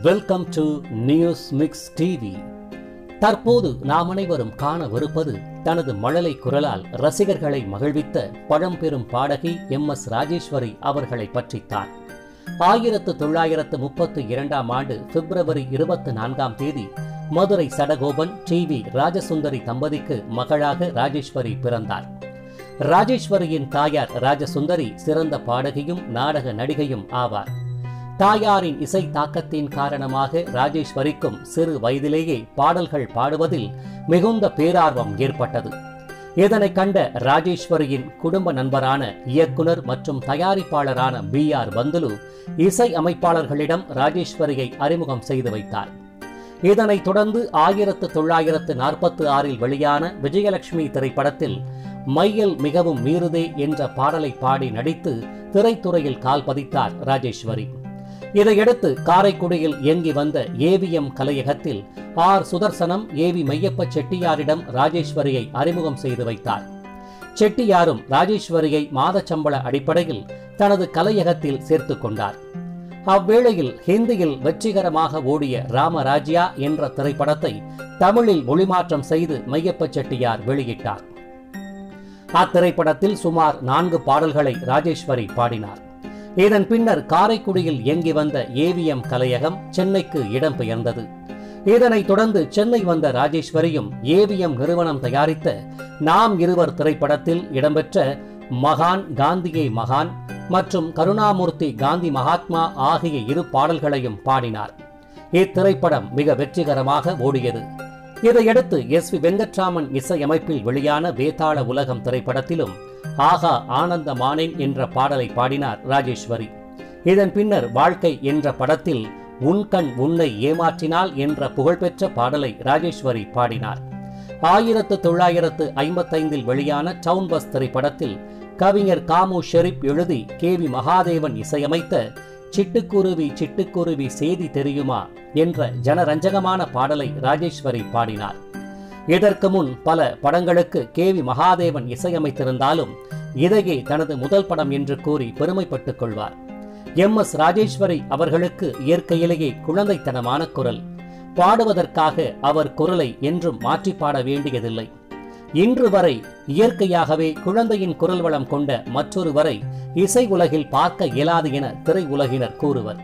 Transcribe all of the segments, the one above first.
welcome to news mix TV தற்போது நாம் அனைவரும் காணவிருப்பது தனது மழலை குரலால் ரசிகர்களை மகிழ்வித்த பழம்பெரும் பாடகி எம் எஸ் ராஜேஸ்வரி அவர்களை பற்றித்தான் ஆயிரத்து தொள்ளாயிரத்து முப்பத்து இரண்டாம் ஆண்டு பிப்ரவரி இருபத்தி நான்காம் தேதி மதுரை சடகோபன் டி வி ராஜசுந்தரி தம்பதிக்கு மகளாக ராஜேஸ்வரி பிறந்தார் ராஜேஸ்வரியின் தாயார் ராஜசுந்தரி சிறந்த பாடகியும் நாடக நடிகையும் ஆவார் தாயாரின் இசை தாக்கத்தின் காரணமாக ராஜேஸ்வரிக்கும் சிறு வயதிலேயே பாடல்கள் பாடுவதில் மிகுந்த பேரார்வம் ஏற்பட்டது இதனை கண்ட ராஜேஸ்வரியின் குடும்ப நண்பரான இயக்குனர் மற்றும் தயாரிப்பாளரான பி ஆர் பந்துலு இசை அமைப்பாளர்களிடம் ராஜேஸ்வரியை அறிமுகம் செய்து வைத்தார் இதனைத் தொடர்ந்து ஆயிரத்து தொள்ளாயிரத்து நாற்பத்தி ஆறில் வெளியான விஜயலட்சுமி திரைப்படத்தில் மையல் மிகவும் மீறுதே என்ற பாடலை பாடி நடித்து திரைத்துறையில் கால் பதித்தார் ராஜேஸ்வரி இதையடுத்து காரைக்குடியில் இயங்கி வந்த ஏவிஎம் கலையகத்தில் ஆர் சுதர்சனம் ஏவி மையப்ப செட்டியாரிடம் ராஜேஸ்வரியை அறிமுகம் செய்து வைத்தார் செட்டியாரும் ராஜேஸ்வரியை மாதச்சம்பள அடிப்படையில் தனது கலையகத்தில் சேர்த்துக் கொண்டார் அவ்வேளையில் ஹிந்தியில் வெற்றிகரமாக ஓடிய ராமராஜ்யா என்ற திரைப்படத்தை தமிழில் மொழிமாற்றம் செய்து மையப்ப செட்டியார் வெளியிட்டார் அத்திரைப்படத்தில் சுமார் நான்கு பாடல்களை ராஜேஸ்வரி பாடினார் இதன் பின்னர் காரைக்குடியில் இயங்கி வந்த ஏவிஎம் கலையகம் சென்னைக்கு இடம்பெயர்ந்தது இதனைத் தொடர்ந்து சென்னை வந்த ராஜேஸ்வரியும் ஏவிஎம் நிறுவனம் தயாரித்த நாம் இருவர் திரைப்படத்தில் இடம்பெற்ற மகான் காந்தியே மகான் மற்றும் கருணாமூர்த்தி காந்தி மகாத்மா ஆகிய இரு பாடல்களையும் பாடினார் இத்திரைப்படம் மிக வெற்றிகரமாக ஓடியது இதையடுத்து எஸ் வி வெங்கட்ராமன் இசையமைப்பில் வெளியான வேதாள உலகம் திரைப்படத்திலும் ஆகா ஆனந்த மானேன் என்ற பாடலை பாடினார் ராஜேஸ்வரி இதன் பின்னர் வாழ்க்கை என்ற படத்தில் உன் கண் உன்னை ஏமாற்றினால் என்ற புகழ்பெற்ற பாடலை ராஜேஸ்வரி பாடினார் ஆயிரத்து தொள்ளாயிரத்து ஐம்பத்தைந்தில் வெளியான டவுன் பஸ் திரைப்படத்தில் கவிஞர் காமு ஷெரீப் எழுதி கே வி மகாதேவன் இசையமைத்த சிட்டுக்குருவி சிட்டுக்குருவி செய்தி தெரியுமா என்ற ஜனரஞ்சகமான பாடலை ராஜேஸ்வரி பாடினார் இதற்கு முன் பல படங்களுக்கு கே வி மகாதேவன் இசையமைத்திருந்தாலும் இதையே தனது முதல் படம் என்று கூறி பெருமைப்பட்டுக் கொள்வார் எம் எஸ் ராஜேஸ்வரி அவர்களுக்கு இயற்கையிலேயே குழந்தைத்தனமான குரல் பாடுவதற்காக அவர் குரலை என்றும் மாற்றி பாட வேண்டியதில்லை இன்று வரை இயற்கையாகவே குழந்தையின் குரல் வளம் கொண்ட மற்றொருவரை இசை உலகில் பார்க்க இயலாது என திரை உலகினர் கூறுவர்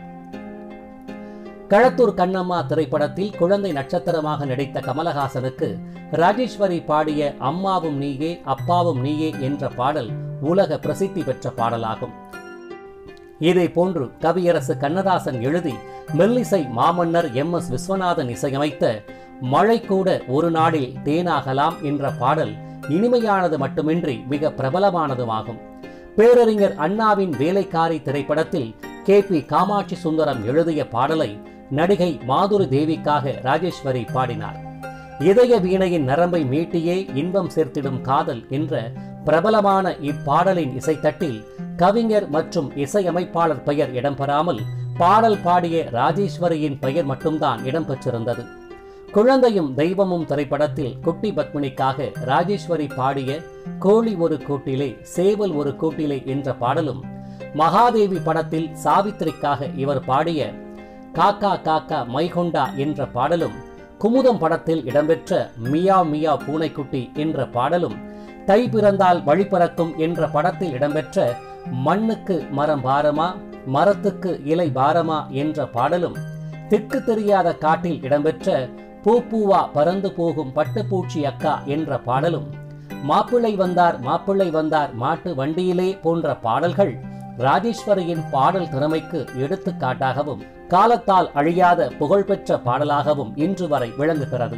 களத்தூர் கண்ணம்மா திரைப்படத்தில் குழந்தை நட்சத்திரமாக நடித்த கமலஹாசனுக்கு ராஜேஸ்வரி பாடிய அம்மாவும் நீயே அப்பாவும் நீயே என்ற பாடல் உலக பிரசித்தி பெற்ற பாடலாகும் இதே போன்று கவியரசு கண்ணதாசன் எழுதி மெல்லிசை மாமன்னர் எம் எஸ் விஸ்வநாதன் இசையமைத்த மழை கூட ஒரு நாளில் தேனாகலாம் என்ற பாடல் இனிமையானது மட்டுமின்றி மிக பிரபலமானதுமாகும் பேரறிஞர் அண்ணாவின் வேலைக்காரி திரைப்படத்தில் கே பி காமாட்சி சுந்தரம் எழுதிய பாடலை நடிகை மாதுரி தேவிக்காக ராஜேஸ்வரி பாடினார் இதய வீணையின் நரம்பை மீட்டியே இன்பம் சேர்த்திடும் காதல் என்ற பிரபலமான இப்பாடலின் இசைத்தட்டில் கவிஞர் மற்றும் இசையமைப்பாளர் பெயர் இடம்பெறாமல் பாடல் பாடிய ராஜேஸ்வரியின் பெயர் மட்டும்தான் இடம்பெற்றிருந்தது குழந்தையும் தெய்வமும் திரைப்படத்தில் குட்டி பத்மினிக்காக ராஜேஸ்வரி பாடிய கோழி ஒரு கூட்டிலே சேவல் ஒரு கூட்டிலே என்ற பாடலும் மகாதேவி படத்தில் சாவித்திரிக்காக இவர் பாடிய காக்கா காக்கா மைகொண்டா என்ற பாடலும் குமுதம் படத்தில் இடம்பெற்ற மியா மியா பூனைக்குட்டி என்ற பாடலும் தை பிறந்தால் வழிபிறக்கும் என்ற படத்தில் இடம்பெற்ற மண்ணுக்கு மரம் பாரமா மரத்துக்கு இலை பாரமா என்ற பாடலும் திக்கு தெரியாத காட்டில் இடம்பெற்ற பூ பூவா பறந்து போகும் பட்டுப்பூச்சி அக்கா என்ற பாடலும் மாப்பிள்ளை வந்தார் மாப்பிள்ளை வந்தார் மாட்டு வண்டியிலே போன்ற பாடல்கள் ராஜேஸ்வரியின் பாடல் திறமைக்கு எடுத்துக்காட்டாகவும் காலத்தால் அழியாத புகழ்பெற்ற பாடலாகவும் இன்று வரை விளங்குகிறது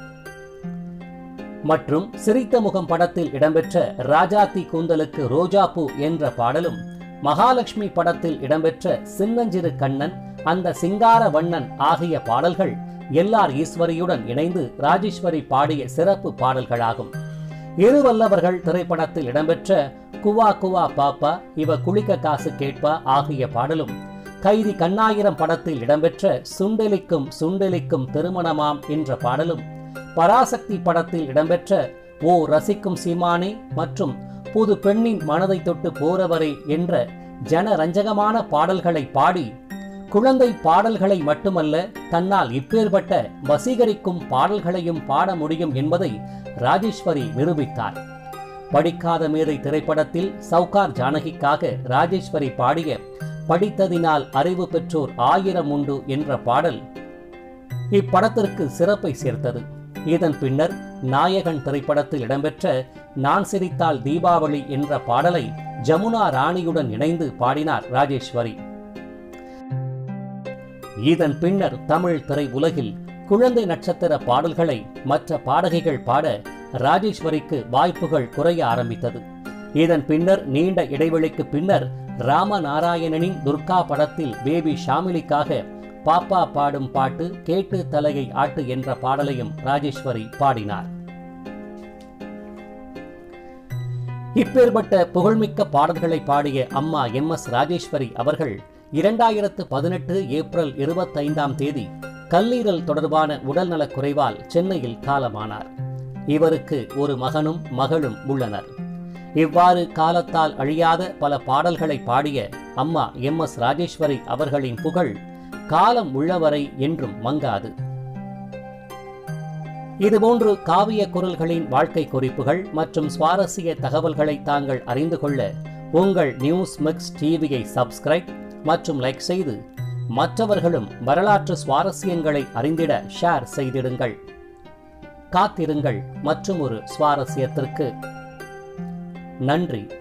மற்றும் சிரித்த முகம் படத்தில் இடம்பெற்ற ராஜாத்தி கூந்தலுக்கு ரோஜாப்பூ என்ற பாடலும் மகாலட்சுமி படத்தில் இடம்பெற்ற சின்னஞ்சிறு கண்ணன் அந்த சிங்கார வண்ணன் ஆகிய பாடல்கள் எல்லார் ஈஸ்வரியுடன் இணைந்து ராஜேஸ்வரி பாடிய சிறப்பு பாடல்களாகும் இருவல்லவர்கள் திரைப்படத்தில் இடம்பெற்ற குவா குவா பாப்பா இவ குளிக்க காசு கேட்பா ஆகிய பாடலும் கைதி கண்ணாயிரம் படத்தில் இடம்பெற்ற சுண்டெலிக்கும் சுண்டெலிக்கும் திருமணமாம் என்ற பாடலும் பராசக்தி படத்தில் இடம்பெற்ற ஓ ரசிக்கும் சீமானே மற்றும் புது பெண்ணின் மனதை தொட்டு போறவரே என்ற ஜனரஞ்சகமான பாடல்களை பாடி குழந்தை பாடல்களை மட்டுமல்ல தன்னால் இப்பேற்பட்ட வசீகரிக்கும் பாடல்களையும் பாட முடியும் என்பதை ராஜேஸ்வரி நிரூபித்தார் படிக்காத மேதை திரைப்படத்தில் சவுகார் ஜானகிக்காக ராஜேஸ்வரி பாடிய படித்ததினால் அறிவு பெற்றோர் ஆயிரம் உண்டு என்ற பாடல் இப்படத்திற்கு சிறப்பை சேர்த்தது இதன் பின்னர் நாயகன் திரைப்படத்தில் இடம்பெற்ற நான் சிரித்தால் தீபாவளி என்ற பாடலை ஜமுனா ராணியுடன் இணைந்து பாடினார் ராஜேஸ்வரி இதன் பின்னர் தமிழ் திரை உலகில் குழந்தை நட்சத்திர பாடல்களை மற்ற பாடகிகள் பாட ராஜேஸ்வரிக்கு வாய்ப்புகள் குறைய ஆரம்பித்தது இதன் பின்னர் நீண்ட இடைவெளிக்கு பின்னர் ராமநாராயணனின் துர்கா படத்தில் பேபி ஷாமிலிக்காக பாப்பா பாடும் பாட்டு கேட்டு தலையை ஆட்டு என்ற பாடலையும் ராஜேஸ்வரி பாடினார் இப்பேற்பட்ட புகழ்மிக்க பாடல்களை பாடிய அம்மா எம் எஸ் ராஜேஸ்வரி அவர்கள் இரண்டாயிரத்து பதினெட்டு ஏப்ரல் இருபத்தைந்தாம் தேதி கல்லீரல் தொடர்பான உடல்நலக் குறைவால் சென்னையில் காலமானார் இவருக்கு ஒரு மகனும் மகளும் உள்ளனர் இவ்வாறு காலத்தால் அழியாத பல பாடல்களை பாடிய அம்மா எம் எஸ் ராஜேஸ்வரி அவர்களின் புகழ் காலம் உள்ளவரை என்றும் மங்காது இதுபோன்று காவிய குரல்களின் வாழ்க்கை குறிப்புகள் மற்றும் சுவாரஸ்ய தகவல்களை தாங்கள் அறிந்து கொள்ள உங்கள் நியூஸ் மிக்ஸ் டிவியை சப்ஸ்கிரைப் மற்றும் லைக் செய்து மற்றவர்களும் வரலாற்று சுவாரஸ்யங்களை அறிந்திட ஷேர் செய்திடுங்கள் காத்திருங்கள் மற்றும் ஒரு சுவாரஸ்யத்திற்கு நன்றி